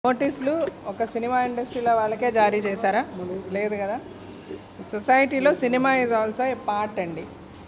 నోటీసులు ఒక సినిమా ఇండస్ట్రీలో వాళ్ళకే జారీ చేశారా లేదు కదా సొసైటీలో cinema is also a part అండి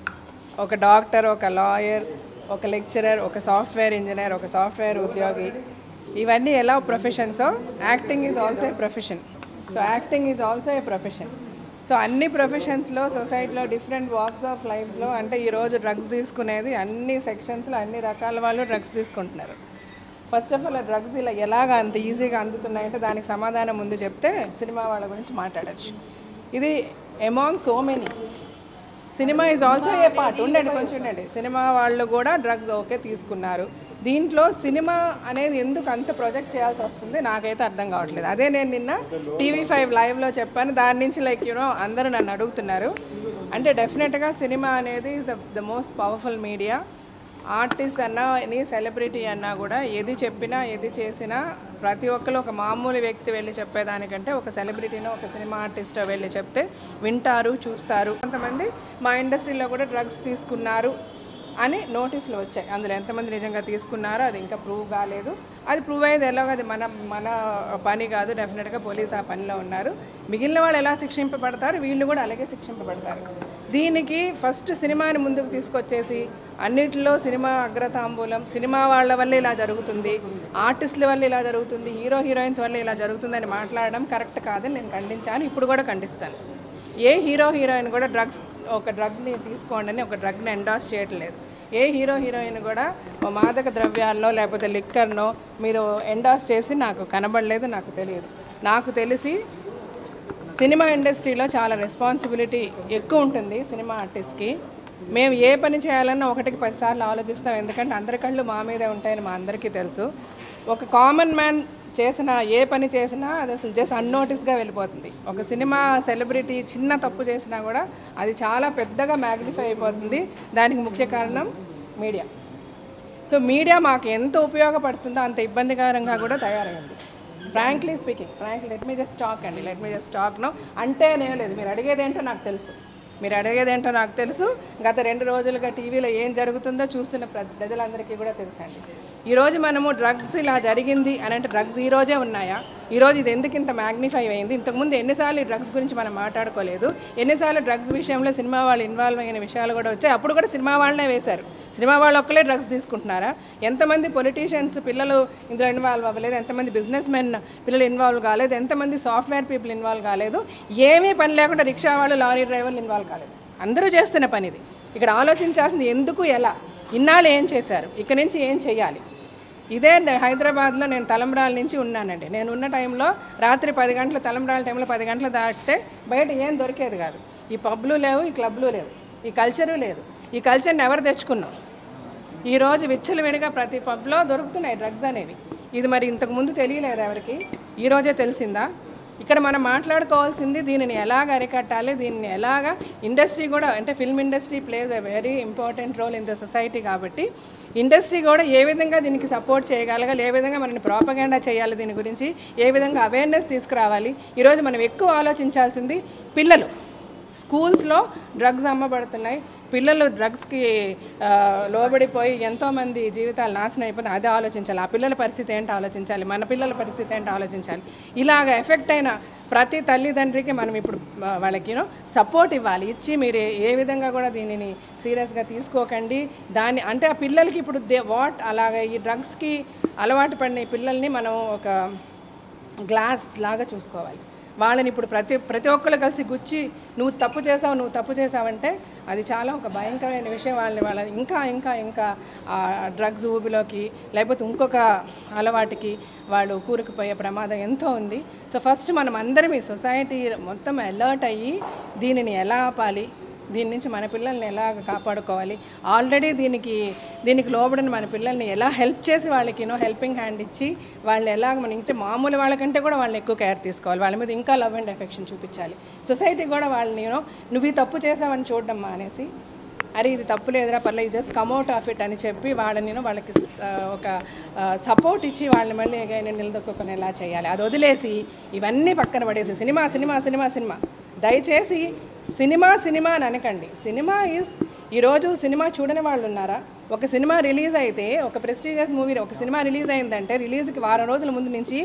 ఒక డాక్టర్ ఒక లాయర్ ఒక లెక్చరర్ ఒక సాఫ్ట్వేర్ ఇంజనీర్ ఒక సాఫ్ట్వేర్ ఉద్యోగి ఇవన్నీ ఎలా ప్రొఫెషన్సో acting is also a profession so acting is also a profession so అన్ని ప్రొఫెషన్స్లో సొసైటీలో డిఫరెంట్ వాక్స్ ఆఫ్ లైఫ్లో అంటే ఈరోజు డ్రగ్స్ తీసుకునేది అన్ని సెక్షన్స్లో అన్ని రకాల వాళ్ళు డ్రగ్స్ తీసుకుంటున్నారు ఫస్ట్ ఆఫ్ ఆల్ ఆ డ్రగ్స్ ఇలా ఎలాగ అంత ఈజీగా అందుతున్నాయంటే దానికి సమాధానం ముందు చెప్తే సినిమా వాళ్ళ గురించి మాట్లాడచ్చు ఇది among so many cinema is also a part ఉండండి కొంచెం ఉండండి సినిమా వాళ్ళు కూడా డ్రగ్స్ ఓకే తీసుకున్నారు దీంట్లో సినిమా అనేది ఎందుకు అంత ప్రొజెక్ట్ చేయాల్సి వస్తుంది నాకైతే అర్థం కావట్లేదు అదే నేను నిన్న టీవీ ఫైవ్ లైవ్లో చెప్పాను దాని నుంచి లైక్ యూనో అందరూ నన్ను అడుగుతున్నారు అంటే డెఫినెట్గా సినిమా అనేది is the most powerful media artist అన్నా ఎనీ సెలబ్రిటీ అన్నా కూడా ఏది చెప్పినా ఏది చేసినా ప్రతి ఒక్కరు ఒక మామూలు వ్యక్తి వెళ్ళి చెప్పేదానికంటే ఒక సెలబ్రిటీనో ఒక సినిమా ఆర్టిస్ట్ వెళ్ళి చెప్తే వింటారు చూస్తారు కొంతమంది మా ఇండస్ట్రీలో కూడా డ్రగ్స్ తీసుకున్నారు అని నోటీసులు వచ్చాయి అందులో ఎంతమంది నిజంగా తీసుకున్నారో అది ఇంకా ప్రూవ్ కాలేదు అది ప్రూవ్ అయ్యేది ఎలాగో అది మన మన పని కాదు డెఫినెట్గా పోలీస్ ఆ పనిలో ఉన్నారు మిగిలిన వాళ్ళు ఎలా శిక్షింపబడతారు వీళ్ళు కూడా అలాగే శిక్షింపబడతారు దీనికి ఫస్ట్ సినిమాని ముందుకు తీసుకొచ్చేసి అన్నిటిలో సినిమా అగ్రతాంబూలం సినిమా వాళ్ళ వల్ల ఇలా జరుగుతుంది ఆర్టిస్టుల వల్ల ఇలా జరుగుతుంది హీరో హీరోయిన్స్ వల్ల ఇలా జరుగుతుందని మాట్లాడడం కరెక్ట్ కాదని నేను ఖండించాను ఇప్పుడు కూడా ఖండిస్తాను ఏ హీరో హీరోయిన్ కూడా డ్రగ్స్ ఒక డ్రగ్ని తీసుకోండి అని ఒక డ్రగ్ని ఎండాస్ చేయట్లేదు ఏ హీరో హీరోయిన్ కూడా ఓ మాదక ద్రవ్యాలనో లేకపోతే లిక్కర్నో మీరు ఎండాస్ చేసి నాకు కనబడలేదు నాకు తెలియదు నాకు తెలిసి సినిమా ఇండస్ట్రీలో చాలా రెస్పాన్సిబిలిటీ ఎక్కువ ఉంటుంది సినిమా ఆర్టిస్ట్కి మేము ఏ పని చేయాలన్నా ఒకటికి పదిసార్లు ఆలోచిస్తాం ఎందుకంటే అందరి కళ్ళు మా మీదే ఉంటాయని మా అందరికీ తెలుసు ఒక కామన్ మ్యాన్ చేసిన ఏ పని చేసినా అది అసలు జస్ట్ అన్నోటిస్గా వెళ్ళిపోతుంది ఒక సినిమా సెలబ్రిటీ చిన్న తప్పు చేసినా కూడా అది చాలా పెద్దగా మ్యాగ్నిఫై అయిపోతుంది దానికి ముఖ్య కారణం మీడియా సో మీడియా మాకు ఎంత ఉపయోగపడుతుందో అంత ఇబ్బందికరంగా కూడా తయారైంది frankly speaking frank let me just talk అండి let me just talk no అంటే నేను లేదు మీరు అడిగేది ఏంటో నాకు తెలుసు మీరు అడిగేది ఏంటో నాకు తెలుసు గత రెండు రోజులుగా టీవీలో ఏం జరుగుతుందో చూస్తున్న ప్ర ప్రజలందరికీ కూడా తెలుసండి ఈరోజు మనము డ్రగ్స్ ఇలా జరిగింది అని అంటే డ్రగ్స్ ఈ రోజే ఉన్నాయా ఈరోజు ఇది ఎందుకు ఇంత మ్యాగ్నిఫై అయింది ఇంతకుముందు ఎన్నిసార్లు ఈ డ్రగ్స్ గురించి మనం మాట్లాడుకోలేదు ఎన్నిసార్లు డ్రగ్స్ విషయంలో సినిమా వాళ్ళు ఇన్వాల్వ్ అయిన విషయాలు కూడా వచ్చాయి అప్పుడు కూడా సినిమా వాళ్ళనే వేశారు సినిమా వాళ్ళు ఒక్కలే డ్రగ్స్ తీసుకుంటున్నారా ఎంతమంది పొలిటీషియన్స్ పిల్లలు ఇందులో ఇన్వాల్వ్ అవ్వలేదు ఎంతమంది బిజినెస్ మెన్ పిల్లలు ఇన్వాల్వ్ కాలేదు ఎంతమంది సాఫ్ట్వేర్ పీపుల్ ఇన్వాల్వ్ కాలేదు ఏమీ పని లేకుండా రిక్షా వాళ్ళు లారీ డ్రైవర్లు ఇన్వాల్వ్ కాలేదు అందరూ చేస్తున్న పని ఇది ఇక్కడ ఆలోచించాల్సింది ఎందుకు ఎలా ఇన్నాళ్ళు ఏం చేశారు ఇక్కడి నుంచి ఏం చేయాలి ఇదే ద- హైదరాబాద్లో నేను తలంబ్రాల నుంచి ఉన్నానండి నేను ఉన్న టైంలో రాత్రి పది గంటల తలంబ్రాల టైంలో పది గంటలు దాటితే బయట ఏం దొరికేది కాదు ఈ పబ్లు లేవు ఈ క్లబ్లు లేవు ఈ కల్చరు లేదు ఈ కల్చర్ని ఎవరు తెచ్చుకున్నాం ఈరోజు విచ్చలవిడిగా ప్రతి పబ్లో దొరుకుతున్నాయి డ్రగ్స్ అనేవి ఇది మరి ఇంతకు ముందు తెలియలేదు ఎవరికి ఈరోజే తెలిసిందా ఇక్కడ మనం మాట్లాడుకోవాల్సింది దీనిని ఎలాగ అరికట్టాలి దీన్ని ఎలాగ ఇండస్ట్రీ కూడా అంటే film industry plays a very important role in the society కాబట్టి ఇండస్ట్రీ కూడా ఏ విధంగా దీనికి సపోర్ట్ చేయగలగాలి ఏ విధంగా మనని ప్రాపగాండా చేయాలి దీని గురించి ఏ విధంగా అవేర్నెస్ తీసుకురావాలి ఈరోజు మనం ఎక్కువ ఆలోచించాల్సింది పిల్లలు స్కూల్స్లో డ్రగ్స్ అమ్మబడుతున్నాయి పిల్లలు డ్రగ్స్కి ఆ, లోబడిపోయి ఎంతోమంది జీవితాలు నాశనం అయిపోయినాయి అదే ఆలోచించాలి ఆ పిల్లల పరిస్థితి ఏంటో ఆలోచించాలి మన పిల్లల పరిస్థితి ఏంటో ఆలోచించాలి ఇలాగ ఎఫెక్ట్ అయిన ప్రతి తల్లిదండ్రికి మనం ఇప్పుడు ఆ, వాళ్ళకి యూనో సపోర్ట్ ఇవ్వాలి ఇచ్చి మీరు ఏ- ఏ విధంగా కూడా దీనిని సీరియస్గా తీసుకోకండి దాన్ని అంటే ఆ పిల్లలకి ఇప్పుడు దే వాట్ అలాగ ఈ డ్రగ్స్కి అలవాటు పడిన ఈ పిల్లల్ని మనం ఒక గ్లాస్ లాగా చూసుకోవాలి వాళ్ళని ఇప్పుడు ప్రతి ప్రతి ఒక్కళ్ళు కలిసి గుచ్చి నువ్వు తప్పు చేసావు నువ్వు తప్పు చేసావంటే అది చాలా ఒక భయంకరమైన విషయం వాళ్ళని వాళ్ళని ఇంకా ఇంకా ఇంకా ఆ డ్రగ్స్ ఊబిలోకి లేకపోతే ఇంకొక అలవాటుకి వాళ్ళు కూరుకుపోయే ప్రమాదం ఎంతో ఉంది సో ఫస్ట్ మనం అందరం ఈ సొసైటీ మొత్తం అలర్ట్ అయ్యి దీనిని ఎలా ఆపాలి దీని నుంచి మన పిల్లల్ని ఎలా కాపాడుకోవాలి ఆల్రెడీ దీనికి దీనికి లోబడిన మన పిల్లల్ని ఎలా హెల్ప్ చేసి వాళ్ళకి యూనో హెల్పింగ్ హ్యాండ్ ఇచ్చి వాళ్ళని ఎలా మన ఇంకా మామూలు వాళ్ళకంటే కూడా వాళ్ళని ఎక్కువ కేర్ తీసుకోవాలి వాళ్ళ మీద ఇంకా లవ్ అండ్ ఎఫెక్షన్ చూపించాలి సొసైటీ కూడా వాళ్ళని యూనో నువ్వు ఈ తప్పు చేసావని చూడడం మానేసి అరే ఇది తప్పు లేదురా పర్లేదు జస్ట్ కమ్అట్ ఆఫ్ ఇట్ అని చెప్పి వాళ్ళని you know, వాళ్ళకి ఆ, ఒక సపోర్ట్ ఇచ్చి వాళ్ళని మళ్ళీ again నిలదొక్కునేలా చేయాలి అది వదిలేసి ఇవన్నీ పక్కన పడేసి సినిమా సినిమా సినిమా సినిమా దయచేసి సినిమా సినిమా అని అనకండి సినిమా ఈజ్ ఈరోజు సినిమా చూడని వాళ్ళు ఉన్నారా ఒక సినిమా రిలీజ్ అయితే ఒక ప్రెస్టీజియస్ మూవీ ఒక సినిమా రిలీజ్ అయిందంటే రిలీజ్కి వారం రోజుల ముందు నుంచి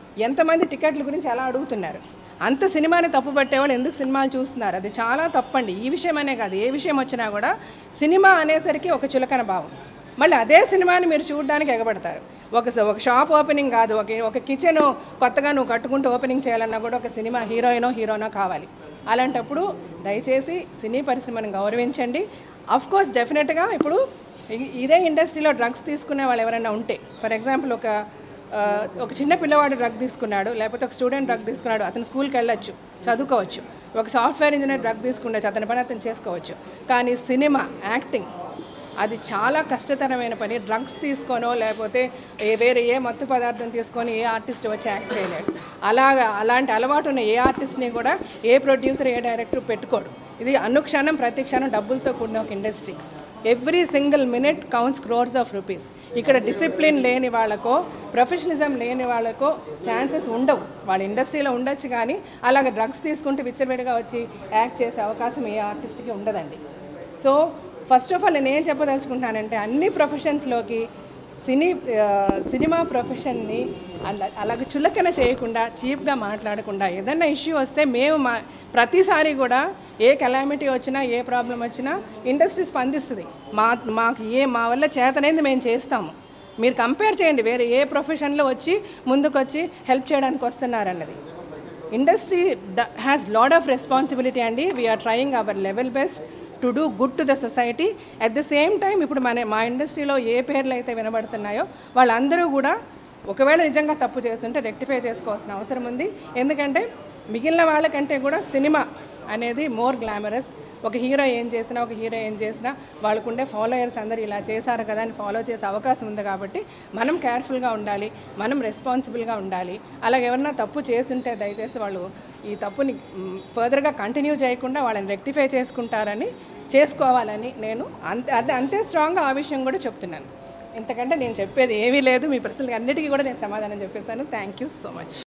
ఎంతమంది టికెట్ల గురించి ఎలా అడుగుతున్నారు అంత సినిమాని తప్పు పట్టేవాళ్ళు ఎందుకు సినిమాలు చూస్తున్నారు అది చాలా తప్పండి ఈ విషయమనే కాదు ఏ విషయం వచ్చినా కూడా సినిమా అనేసరికి ఒక చులకన భావం మళ్ళీ అదే సినిమాని మీరు చూడడానికి ఎగబడతారు ఒక స- ఒక షాప్ ఓపెనింగ్ కాదు ఒక ఒక కిచెన్ కొత్తగా నువ్వు కట్టుకుంటూ ఓపెనింగ్ చేయాలన్నా కూడా ఒక సినిమా హీరోయినో హీరోనో కావాలి అలాంటప్పుడు దయచేసి సినీ పరిశ్రమను గౌరవించండి అఫ్ కోర్స్ డెఫినెట్గా ఇప్పుడు ఇ- ఇదే ఇండస్ట్రీలో డ్రగ్స్ తీసుకునే వాళ్ళు ఎవరైనా ఉంటే ఫర్ ఎగ్జాంపుల్ ఒక ఆ, ఒక చిన్న పిల్లవాడు డ్రగ్ తీసుకున్నాడు లేకపోతే ఒక స్టూడెంట్ డ్రగ్ తీసుకున్నాడు అతను స్కూల్కి వెళ్ళొచ్చు చదువుకోవచ్చు ఒక సాఫ్ట్వేర్ ఇంజనీర్ డ్రగ్ తీసుకుండొచ్చు అతని పని అతను చేసుకోవచ్చు కానీ సినిమా యాక్టింగ్ అది చాలా కష్టతరమైన పని డ్రగ్స్ తీసుకోనో లేకపోతే ఏ వేరే ఏ మత్తు పదార్థం తీసుకొని ఏ ఆర్టిస్ట్ వచ్చి యాక్ట్ చేయలేడు అలాగా అలాంటి అలవాటు ఉన్న ఏ ఆర్టిస్ట్ని కూడా ఏ ప్రొడ్యూసర్ ఏ డైరెక్టర్ పెట్టుకోడు ఇది అనుక్షణం ప్రతి క్షణం డబ్బులతో కూడిన ఒక industry every single minute counts crores of rupees ఇక్కడ డిసిప్లిన్ లేని వాళ్ళకో ప్రొఫెషనలిజం లేని వాళ్ళకో ఛాన్సెస్ ఉండవు వాళ్ళ ఇండస్ట్రీలో ఉండొచ్చు కానీ అలాగ డ్రగ్స్ తీసుకుంటే విచ్చలవిడిగా వచ్చి యాక్ట్ చేసే అవకాశం ఏ ఆర్టిస్ట్కి ఉండదండి సో ఫస్ట్ ఆఫ్ ఆల్ నేను ఏం చెప్పదలుచుకుంటున్నానంటే అన్ని ప్రొఫెషన్స్లోకి సినీ ఆ, సినిమా ప్రొఫెషన్ని అలా అలాగ చులకన చేయకుండా చీప్గా మాట్లాడకుండా ఏదైనా ఇష్యూ వస్తే మేము మా ప్రతిసారి కూడా ఏ కెలామిటీ వచ్చినా ఏ ప్రాబ్లం వచ్చినా ఇండస్ట్రీ స్పందిస్తుంది మా మాకు ఏ మా వల్ల చేతనైంది మేము చేస్తాము మీరు కంపేర్ చేయండి వేరే ఏ ప్రొఫెషన్లో వచ్చి ముందుకొచ్చి హెల్ప్ చేయడానికి వస్తున్నారన్నది industry has lot of responsibility అండి we are trying our level best to do good to the society at the same time ఇప్పుడు మన మా ఇండస్ట్రీలో ఏ పేర్లు అయితే వినబడుతున్నాయో వాళ్ళందరూ కూడా ఒకవేళ నిజంగా తప్పు చేస్తుంటే రెక్టిఫై చేసుకోవాల్సిన అవసరం ఉంది ఎందుకంటే మిగిలిన వాళ్ళకంటే కూడా సినిమా అనేది మోర్ గ్లామరస్ ఒక హీరో ఏం చేసినా ఒక హీరో ఏం చేసినా వాళ్ళకుండే ఫాలోయర్స్ అందరూ ఇలా చేశారు కదా అని ఫాలో చేసే అవకాశం ఉంది కాబట్టి మనం కేర్ఫుల్గా ఉండాలి మనం రెస్పాన్సిబుల్గా ఉండాలి అలాగే ఎవరన్నా తప్పు చేస్తుంటే దయచేసి వాళ్ళు ఈ తప్పుని ఫర్దర్గా కంటిన్యూ చేయకుండా వాళ్ళని రెక్టిఫై చేసుకుంటారని చేసుకోవాలని నేను అంతే అదే అంతే స్ట్రాంగ్గా ఆ విషయం కూడా చెప్తున్నాను ఇంతకంటే నేను చెప్పేది ఏమీ లేదు మీ ప్రశ్నలకి అన్నిటికీ కూడా నేను సమాధానం చెప్పేశాను థ్యాంక్ యూ సో మచ్